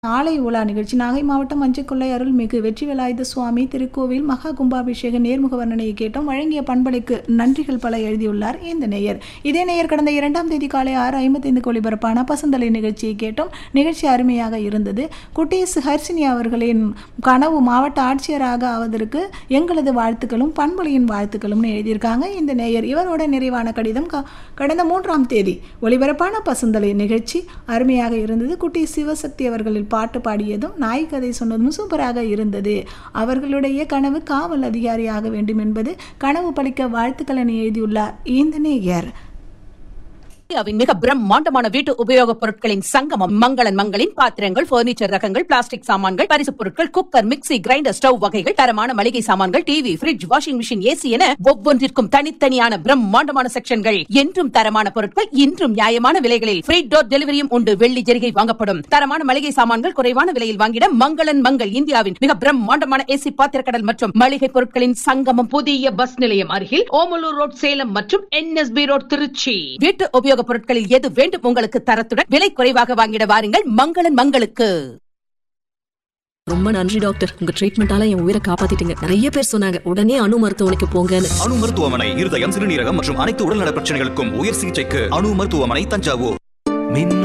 ஆலய உலா நிகழ்ச்சி நாகை மாவட்டம் மஞ்சக்குள்ளை அருள்மிகு வெற்றி வேலாயுத சுவாமி திருக்கோவில் மகா கும்பாபிஷேக நேர்முக வர்ணனையை கேட்டோம் வழங்கிய பண்பலைக்கு நன்றிகள் பல எழுதியுள்ளார் இந்த நேயர் இதே நேயர் கடந்த இரண்டாம் தேதி காலை ஆறு ஐம்பத்தைந்துக்கு ஒளிபரப்பான பசந்தலை நிகழ்ச்சியை கேட்டோம் நிகழ்ச்சி அருமையாக இருந்தது குட்டீஸ் ஹர்ஷினி அவர்களின் கனவு மாவட்ட ஆட்சியராக ஆவதற்கு எங்களது வாழ்த்துக்களும் பண்பலையின் வாழ்த்துக்களும்னு எழுதியிருக்காங்க இந்த நேயர் இவரோட நிறைவான கடிதம் க- கடந்த மூன்றாம் தேதி ஒளிபரப்பான பசுந்தலை நிகழ்ச்சி அருமையாக இருந்தது குட்டி சிவசக்தி அவர்களில் பாட்டு பாடியதும் நாய் கதை சொன்னதும் சூப்பராக இருந்தது அவர்களுடைய கனவு காவல் அதிகாரியாக வேண்டும் என்பது கனவு பலிக்க வாழ்த்துக்கள் என எழுதியுள்ளார் இந்த நேயர் இந்தியாவின் மிக பிரம்மாண்டமான வீட்டு உபயோகப் பொருட்களின் சங்கமம் மங்களன் மங்களின் பாத்திரங்கள் பர்னிச்சர் ரகங்கள் பிளாஸ்டிக் சாமான்கள் பரிசுப் பொருட்கள் குக்கர் மிக்ஸி கிரைண்டர் ஸ்டவ் வகைகள் தரமான மளிகை சாமான்கள் TV fridge washing machine AC என ஒவ்வொன்றிற்கும் தனித்தனியான பிரம்மாண்டமான செக்ஷன்கள் என்றும் தரமான பொருட்கள் இன்றும் நியாயமான விலைகளில் ஃப்ரீ டோர் டெலிவரியும் உண்டு வெள்ளி ஜெரிகை வாங்கப்படும் தரமான மளிகை சாமான்கள் குறைவான விலையில் வாங்கிட மங்களன் மங்கள் இந்தியாவின் மிக பிரம்மாண்டமான ஏசி பாத்திரக்கடல் மற்றும் மளிகை பொருட்களின் சங்கமம் புதிய பஸ் நிலையம் அருகில் ஓமலூர் ரோட் சேலம் மற்றும் என்எஸ்பி ரோட் திருச்சி வீட்டு உபயோகப் பொருட்களில் எது வேண்டும் உங்களுக்கு தரத்துடன் விலை குறைவாக வாங்கிட வாருங்கள் மங்களன் மங்களுக்கு ரொம்ப நன்றி டாக்டர் உங்க ட்ரீட்மெண்டால என் உயிரை காப்பாத்திட்டீங்க நிறைய பேர் சொன்னாங்க உடனே அணு மருத்துவமனைக்கு போங்கன்னு அணு மருத்துவமனை இருதயம் சிறுநீரகம் மற்றும் அனைத்து உடல்நல பிரச்சனைகளுக்கும் உயர் சிகிச்சைக்கு அணு மருத்துவமனை தஞ்சாவூர் மின்